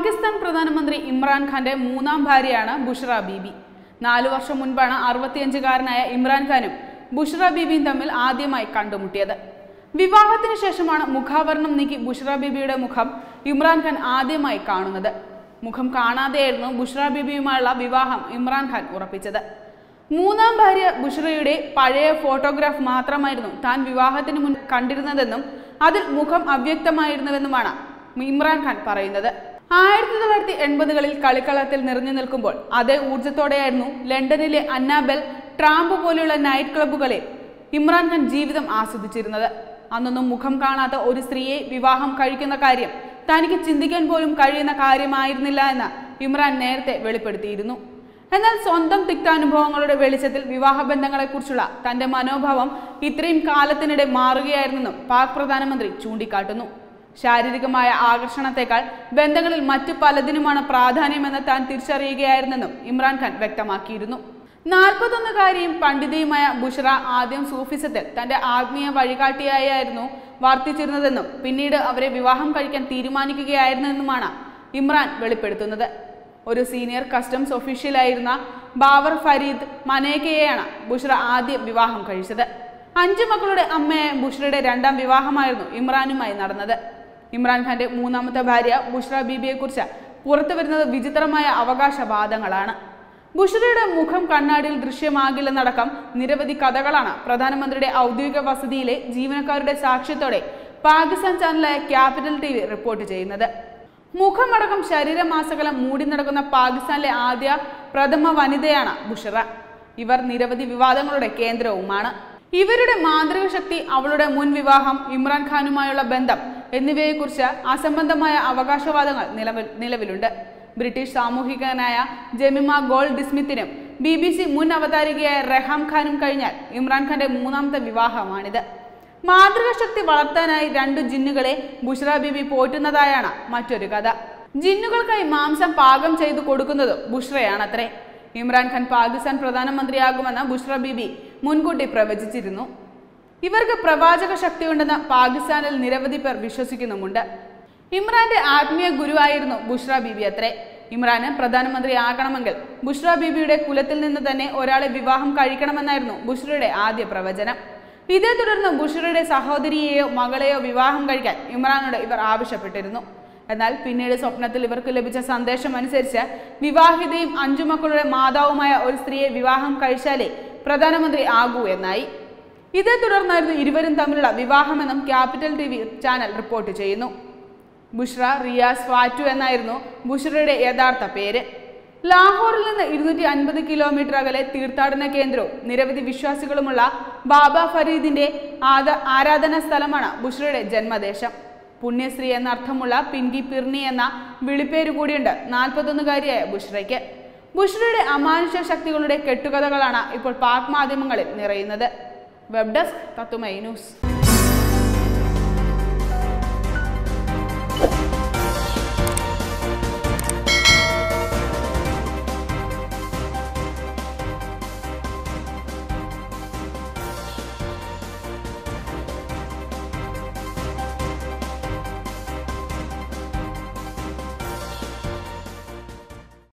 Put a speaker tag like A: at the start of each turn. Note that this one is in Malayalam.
A: പാകിസ്ഥാൻ പ്രധാനമന്ത്രി ഇമ്രാൻഖാന്റെ മൂന്നാം ഭാര്യയാണ് ബുഷ്ര ബീബി നാലു വർഷം മുൻപാണ് അറുപത്തിയഞ്ചുകാരനായ ഇമ്രാൻഖാനും ബുഷ്ര ബീബിയും തമ്മിൽ ആദ്യമായി കണ്ടുമുട്ടിയത് വിവാഹത്തിന് ശേഷമാണ് മുഖാവരണം നീക്കി ബുഷ്ര ബീബിയുടെ മുഖം ഇമ്രാൻഖാൻ ആദ്യമായി കാണുന്നത് മുഖം കാണാതെയായിരുന്നു ബുഷ്ര ബീബിയുമായുള്ള വിവാഹം ഇമ്രാൻഖാൻ ഉറപ്പിച്ചത് മൂന്നാം ഭാര്യ ബുഷ്രയുടെ പഴയ ഫോട്ടോഗ്രാഫ് മാത്രമായിരുന്നു താൻ വിവാഹത്തിന് മുൻ കണ്ടിരുന്നതെന്നും അതിൽ മുഖം അവ്യക്തമായിരുന്നുവെന്നുമാണ് ഇമ്രാൻഖാൻ പറയുന്നത് ആയിരത്തി തൊള്ളായിരത്തി എൺപതുകളിൽ കളിക്കളത്തിൽ നിറഞ്ഞു നിൽക്കുമ്പോൾ അതേ ഊർജത്തോടെയായിരുന്നു ലണ്ടനിലെ അന്നാബെൽ ട്രാമ്പ് പോലെയുള്ള നൈറ്റ് ക്ലബ്ബുകളിൽ ഇമ്രാൻഖാൻ ജീവിതം ആസ്വദിച്ചിരുന്നത് അന്നൊന്നും മുഖം കാണാത്ത ഒരു സ്ത്രീയെ വിവാഹം കഴിക്കുന്ന കാര്യം തനിക്ക് ചിന്തിക്കാൻ പോലും കഴിയുന്ന കാര്യമായിരുന്നില്ല എന്ന് ഇമ്രാൻ നേരത്തെ വെളിപ്പെടുത്തിയിരുന്നു എന്നാൽ സ്വന്തം തിക്താനുഭവങ്ങളുടെ വെളിച്ചത്തിൽ വിവാഹബന്ധങ്ങളെക്കുറിച്ചുള്ള തന്റെ മനോഭാവം ഇത്രയും കാലത്തിനിടെ മാറുകയായിരുന്നെന്നും പാക് പ്രധാനമന്ത്രി ചൂണ്ടിക്കാട്ടുന്നു ശാരീരികമായ ആകർഷണത്തെക്കാൾ ബന്ധങ്ങളിൽ മറ്റു പലതിനുമാണ് പ്രാധാന്യമെന്ന് താൻ തിരിച്ചറിയുകയായിരുന്നെന്നും ഇമ്രാൻഖാൻ വ്യക്തമാക്കിയിരുന്നു നാൽപ്പത്തൊന്നുകാരിയും പണ്ഡിതയുമായ ബുഷ്ര ആദ്യം സൂഫിസത്തിൽ തന്റെ ആത്മീയ വഴികാട്ടിയായിരുന്നു വർത്തിച്ചിരുന്നതെന്നും പിന്നീട് അവരെ വിവാഹം കഴിക്കാൻ തീരുമാനിക്കുകയായിരുന്നെന്നുമാണ് ഇമ്രാൻ വെളിപ്പെടുത്തുന്നത് ഒരു സീനിയർ കസ്റ്റംസ് ഒഫീഷ്യലായിരുന്ന ബാബർ ഫരീദ് മനേക്കയെയാണ് ബുഷ്ര ആദ്യം വിവാഹം കഴിച്ചത് അഞ്ചു മക്കളുടെ അമ്മയായ ബുഷ്രയുടെ രണ്ടാം വിവാഹമായിരുന്നു ഇമ്രാനുമായി നടന്നത് ഇമ്രാൻഖാന്റെ മൂന്നാമത്തെ ഭാര്യ ബുഷ്ര ബീബിയെക്കുറിച്ച് പുറത്തു വരുന്നത് വിചിത്രമായ അവകാശവാദങ്ങളാണ് ബുഷ്രയുടെ മുഖം കണ്ണാടിയിൽ ദൃശ്യമാകില്ലെന്നടക്കം നിരവധി കഥകളാണ് പ്രധാനമന്ത്രിയുടെ ഔദ്യോഗിക വസതിയിലെ ജീവനക്കാരുടെ സാക്ഷ്യത്തോടെ പാകിസ്ഥാൻ ചാനലായ ക്യാപിറ്റൽ ടി റിപ്പോർട്ട് ചെയ്യുന്നത് മുഖമടക്കം ശരീരമാസകലം മൂടി നടക്കുന്ന പാകിസ്ഥാനിലെ ആദ്യ പ്രഥമ വനിതയാണ് ബുഷറ ഇവർ നിരവധി വിവാദങ്ങളുടെ കേന്ദ്രവുമാണ് ഇവരുടെ മാന്ത്രിക ശക്തി അവളുടെ മുൻ വിവാഹം ഇമ്രാൻഖാനുമായുള്ള ബന്ധം എന്നിവയെക്കുറിച്ച് അസംബന്ധമായ അവകാശവാദങ്ങൾ നിലവിൽ നിലവിലുണ്ട് ബ്രിട്ടീഷ് സാമൂഹികനായ ജെമിമ ഗോൾഡ് ഡിസ്മിത്തിനും ബി ബി സി മുൻ അവതാരികയായ റെഹാം ഖാനും കഴിഞ്ഞാൽ ഇമ്രാൻഖാന്റെ മൂന്നാമത്തെ വിവാഹമാണിത് മാതൃക ശക്തി വളർത്താനായി രണ്ടു ജിന്നുകളെ ബുഷ്ര ബീബി പോറ്റുന്നതായാണ് മറ്റൊരു കഥ ജിന്നുകൾക്കായി മാംസം പാകം ചെയ്തു കൊടുക്കുന്നതും ബുഷ്രയാണത്രേ ഇമ്രാൻഖാൻ പാകിസ്ഥാൻ പ്രധാനമന്ത്രിയാകുമെന്ന് ബുഷ്ര ബീബി മുൻകൂട്ടി പ്രവചിച്ചിരുന്നു ഇവർക്ക് പ്രവാചക ശക്തിയുണ്ടെന്ന് പാകിസ്ഥാനിൽ നിരവധി പേർ വിശ്വസിക്കുന്നുമുണ്ട് ഇമ്രാന്റെ ആത്മീയ ഗുരുവായിരുന്നു ബുഷ്ര ബീബി അത്രേ ഇമ്രാന് പ്രധാനമന്ത്രിയാകണമെങ്കിൽ ബുഷ്ര ബീബിയുടെ കുലത്തിൽ നിന്ന് തന്നെ ഒരാളെ വിവാഹം കഴിക്കണമെന്നായിരുന്നു ബുഷ്രയുടെ ആദ്യ പ്രവചനം ഇതേ തുടർന്ന് ബുഷറയുടെ സഹോദരിയെയോ മകളെയോ വിവാഹം കഴിക്കാൻ ഇമ്രാനോട് ഇവർ ആവശ്യപ്പെട്ടിരുന്നു എന്നാൽ പിന്നീട് സ്വപ്നത്തിൽ ഇവർക്ക് ലഭിച്ച സന്ദേശം അനുസരിച്ച് വിവാഹിതയും അഞ്ചു മക്കളുടെ മാതാവുമായ ഒരു സ്ത്രീയെ വിവാഹം കഴിച്ചാലേ പ്രധാനമന്ത്രി ആകൂ എന്നായി ഇതേ തുടർന്നായിരുന്നു ഇരുവരും തമ്മിലുള്ള വിവാഹമെന്നും capital T V channel report ചെയ്യുന്നു ബുഷ്ര റിയാസ് ഫാറ്റു എന്നായിരുന്നു ബുഷ്രയുടെ യഥാർത്ഥ പേര് ലാഹോറിൽ നിന്ന് ഇരുന്നൂറ്റി അൻപത് കിലോമീറ്റർ അകലെ തീർത്ഥാടന കേന്ദ്രവും നിരവധി വിശ്വാസികളുമുള്ള ബാബ ഫരീദിന്റെ ആദ ആരാധനാ സ്ഥലമാണ് ബുഷ്രയുടെ ജന്മദേശം പുണ്യശ്രീ എന്ന അർത്ഥമുള്ള പിൻകി പിർണി എന്ന വിളിപ്പേര് കൂടിയുണ്ട് നാൽപ്പത്തൊന്നുകാരിയായ ബുഷ്രയ്ക്ക് ബുഷ്രയുടെ അമാനുഷ്യ ശക്തികളുടെ കെട്ടുകഥകളാണ് ഇപ്പോൾ പാക് മാധ്യമങ്ങളിൽ നിറയുന്നത് വെബ് ഡെസ്ക് തത്തുമൈ ന്യൂസ്